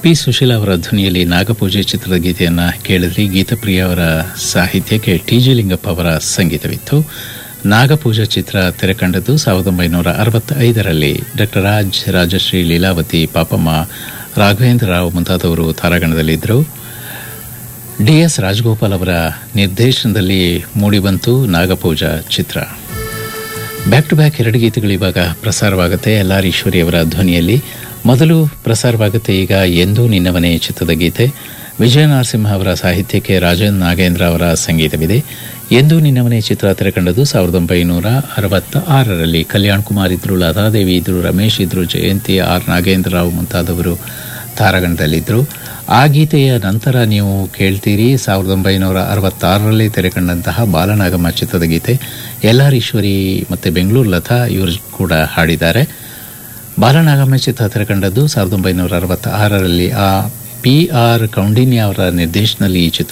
P Sushila ಅವರ ಧ್ವನಿಯಲ್ಲಿ ನಾಗಪೂಜೆ ಚಿತ್ರದ ಗೀತೆಯನ್ನು ಕೇಳಿದ್ರಿ ಗೀತಪ್ರಿಯ ಅವರ ಸಾಹಿತ್ಯಕ್ಕೆ ಟಿ ಜಿ ಲಿಂಗಪ್ಪ ಅವರ ಸಂಗೀತವಿತ್ತು ನಾಗಪೂಜಾ ಚಿತ್ರ ತೆರೆಕಂಡದ್ದು ಸಾವಿರದ ಒಂಬೈನೂರ ಅರವತ್ತೈದರಲ್ಲಿ ಡಾಕ್ಟರ್ ರಾಜ್ ರಾಜಶ್ರೀ ಲೀಲಾವತಿ ಪಾಪಮ್ಮ ರಾಘವೇಂದ್ರ ರಾವ್ ಮುಂತಾದವರು ತಾರಾಗಣದಲ್ಲಿದ್ದರು ಡಿಎಸ್ ರಾಜಗೋಪಾಲ್ ಅವರ ನಿರ್ದೇಶನದಲ್ಲಿ ಮೂಡಿಬಂತು ನಾಗಪೂಜಾ ಚಿತ್ರ ಬ್ಯಾಕ್ ಟು ಬ್ಯಾಕ್ ಎರಡು ಗೀತೆಗಳು ಇವಾಗ ಪ್ರಸಾರವಾಗುತ್ತೆ ಎಲ್ ಆರ್ ಈಶ್ವರಿ ಅವರ ಧ್ವನಿಯಲ್ಲಿ ಮೊದಲು ಪ್ರಸಾರವಾಗುತ್ತೆ ಈಗ ಎಂದೂ ನಿನ್ನವನೇ ಚಿತ್ರದ ಗೀತೆ ವಿಜಯ ನರಸಿಂಹ ಅವರ ಸಾಹಿತ್ಯಕ್ಕೆ ರಾಜನ್ ನಾಗೇಂದ್ರ ಅವರ ಸಂಗೀತವಿದೆ ಎಂದೂ ನಿನ್ನವನೇ ಚಿತ್ರ ತೆರೆಕಂಡದ್ದು ಸಾವಿರದ ಒಂಬೈನೂರ ಅರವತ್ತ ಆರರಲ್ಲಿ ಕಲ್ಯಾಣ್ ಕುಮಾರ್ ಇದ್ರು ಲತಾದೇವಿ ಇದ್ರು ರಮೇಶ್ ಇದ್ರು ಜಯಂತಿ ಆರ್ ನಾಗೇಂದ್ರ ರಾವ್ ಮುಂತಾದವರು ತಾರಾಗಣದಲ್ಲಿದ್ದರು ಆ ಗೀತೆಯ ನಂತರ ನೀವು ಕೇಳ್ತೀರಿ ಸಾವಿರದ ಒಂಬೈನೂರ ಅರವತ್ತಾರರಲ್ಲಿ ತೆರೆಕಂಡಂತಹ ಬಾಲನಾಗಮ್ಮ ಚಿತ್ರದ ಗೀತೆ ಎಲ್ ಆರ್ ಈಶ್ವರಿ ಮತ್ತು ಬೆಂಗಳೂರು ಲತಾ ಇವರು ಕೂಡ ಹಾಡಿದ್ದಾರೆ ಬಾಲನಾಗಮ್ಮ ಚಿತ್ರ ತೆರೆಕಂಡದ್ದು ಸಾವಿರದ ಒಂಬೈನೂರ ಅರವತ್ತ ಆರರಲ್ಲಿ ಆ ಪಿ ಆರ್ ಕೌಂಡಿನ್ಯ ಅವರ ನಿರ್ದೇಶನದಲ್ಲಿ ಈ ಚಿತ್ರ